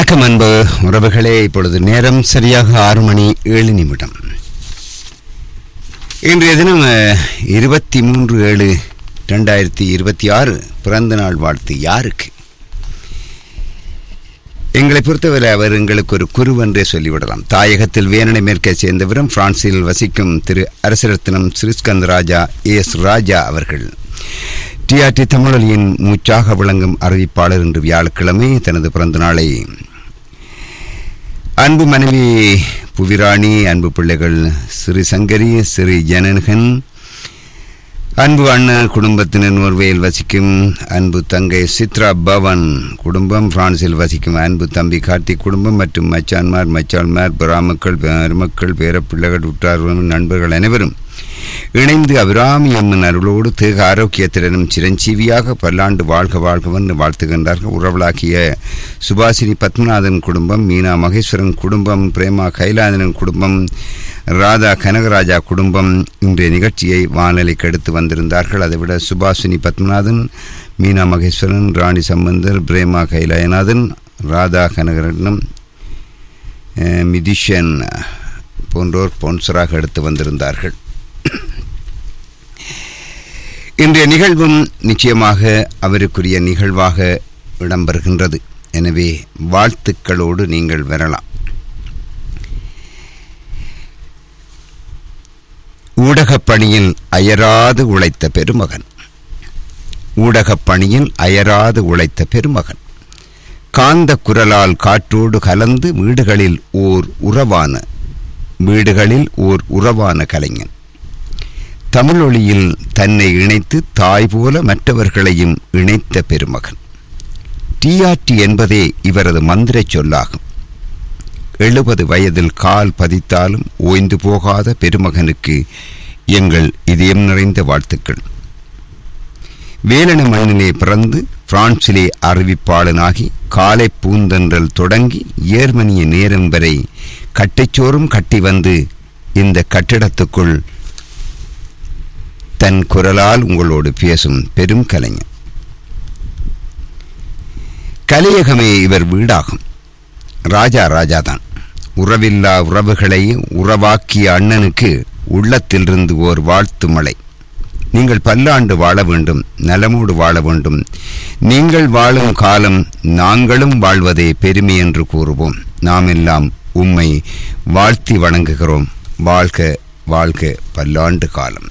வணக்கம் அன்பு உறவுகளே இப்பொழுது நேரம் சரியாக ஆறு மணி ஏழு நிமிடம் இன்றைய தினம் இருபத்தி மூன்று ஏழு ரெண்டாயிரத்தி இருபத்தி ஆறு பிறந்த நாள் வாழ்த்து யாருக்கு எங்களை பொறுத்தவரை அவர் எங்களுக்கு ஒரு குருவென்றே சொல்லிவிடலாம் தாயகத்தில் வேனனை மேற்கை சேர்ந்தவரும் பிரான்சில் வசிக்கும் திரு அரசரத்னம் ஸ்ரீஸ்கந்த் ராஜா எஸ் ராஜா அவர்கள் டிஆர்டி தமிழொலியின் மூச்சாக விளங்கும் அறிவிப்பாளர் இன்று வியாழக்கிழமை தனது பிறந்த நாளை அன்பு மனைவி புவிராணி அன்பு பிள்ளைகள் சிறு சங்கரி சிறு ஜனகன் அன்பு அண்ணன் குடும்பத்தினர் நோர்வேயில் வசிக்கும் அன்பு தங்கை சித்ரா பவன் குடும்பம் பிரான்சில் வசிக்கும் அன்பு தம்பி கார்த்திக் குடும்பம் மற்றும் மச்சான்மார் மச்சான்மார் பிராமக்கள் பெருமக்கள் பேரப்பிள்ளைகள் உற்றார் நண்பர்கள் அனைவரும் இணைந்து அபிராமி அம்மன் அருளோடு தேக ஆரோக்கியத்திடனும் சிரஞ்சீவியாக பல்லாண்டு வாழ்க வாழ்கவென்று வாழ்த்துகின்றார்கள் உறவலாக்கிய சுபாசினி பத்மநாதன் குடும்பம் மீனா மகேஸ்வரன் குடும்பம் பிரேமா கைலாதனன் குடும்பம் ராதா கனகராஜா குடும்பம் இன்றைய நிகழ்ச்சியை வானொலிக்கு எடுத்து வந்திருந்தார்கள் அதைவிட சுபாசினி பத்மநாதன் மீனா மகேஸ்வரன் ராணி சம்பந்தர் பிரேமா கைலாயநாதன் ராதா கனகரட்னம் மிதிஷன் போன்றோர் ஸ்பான்சராக எடுத்து வந்திருந்தார்கள் இன்றைய நிகழ்வும் நிச்சயமாக அவருக்குரிய நிகழ்வாக இடம்பெறுகின்றது எனவே வாழ்த்துக்களோடு நீங்கள் வரலாம் ஊடகப் பணியில் அயராது உழைத்த பெருமகன் ஊடகப் பணியில் அயராது உழைத்த பெருமகன் காந்த குரலால் காற்றோடு கலந்து வீடுகளில் ஓர் உறவான வீடுகளில் ஓர் உறவான கலைஞன் தமிழொலியில் தன்னை இணைத்து தாய் போல மற்றவர்களையும் இணைத்த பெருமகன் டிஆர்டி என்பதே இவரது மந்திர சொல்லாகும் எழுபது வயதில் கால் பதித்தாலும் ஓய்ந்து போகாத பெருமகனுக்கு எங்கள் இதயம் நிறைந்த வாழ்த்துக்கள் வேலன மண்ணிலே பிறந்து பிரான்சிலே அறிவிப்பாளனாகி காலை பூந்தன்றல் தொடங்கி ஏர்மனிய நேரம் வரை கட்டைச்சோறும் கட்டி வந்து இந்த கட்டிடத்துக்குள் தன் குரலால் உங்களோடு பேசும் பெரும் கலைஞர் கலியகமே இவர் வீடாகும் ராஜா ராஜாதான் உறவில்லா உறவுகளை உறவாக்கிய அண்ணனுக்கு உள்ளத்திலிருந்து ஓர் வாழ்த்து மலை நீங்கள் பல்லாண்டு வாழ வேண்டும் நலமோடு வாழ வேண்டும் நீங்கள் வாழும் காலம் நாங்களும் வாழ்வதே பெருமை என்று கூறுவோம் நாம் எல்லாம் உம்மை வாழ்த்தி வணங்குகிறோம் வாழ்க வாழ்க பல்லாண்டு காலம்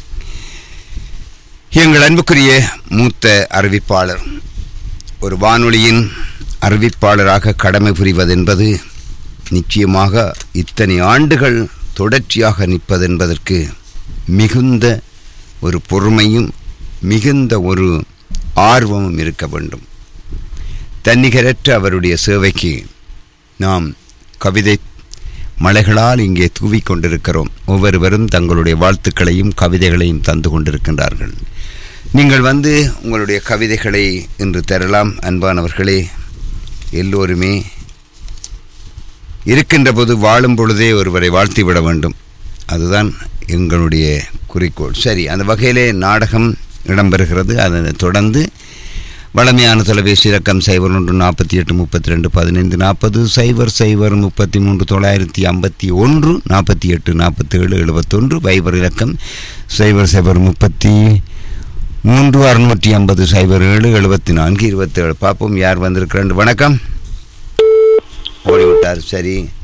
எங்கள் அன்புக்குரிய மூத்த அறிவிப்பாளர் ஒரு வானொலியின் அறிவிப்பாளராக கடமை புரிவதென்பது நிச்சயமாக இத்தனை ஆண்டுகள் தொடர்ச்சியாக நிற்பதென்பதற்கு மிகுந்த ஒரு பொறுமையும் மிகுந்த ஒரு ஆர்வமும் இருக்க வேண்டும் தன்னிகரற்ற அவருடைய சேவைக்கு நாம் கவிதை மலைகளால் இங்கே தூவிக் கொண்டிருக்கிறோம் ஒவ்வொருவரும் தங்களுடைய வாழ்த்துக்களையும் கவிதைகளையும் தந்து கொண்டிருக்கின்றார்கள் நீங்கள் வந்து உங்களுடைய கவிதைகளை இன்று தரலாம் அன்பானவர்களே எல்லோருமே இருக்கின்ற போது வாழும் பொழுதே ஒருவரை வாழ்த்திவிட வேண்டும் அதுதான் எங்களுடைய குறிக்கோள் சரி அந்த வகையிலே நாடகம் இடம்பெறுகிறது அதை தொடர்ந்து வளமையான தொலைபேசி இலக்கம் சைபர் ஒன்று நாற்பத்தி எட்டு முப்பத்தி ரெண்டு பதினைந்து நாற்பது சைபர் சைபர் முப்பத்தி மூன்று தொள்ளாயிரத்தி ஐம்பத்தி ஒன்று நாற்பத்தி எட்டு நாற்பத்தி ஏழு எழுபத்தொன்று வைபர் இலக்கம் சைபர் சைபர் முப்பத்தி மூன்று அறுநூற்றி ஐம்பது சைபர் ஏழு எழுபத்தி நான்கு இருபத்தேழு பார்ப்போம் யார் வந்திருக்கிறேன் வணக்கம் ஓடிவிட்டார் சரி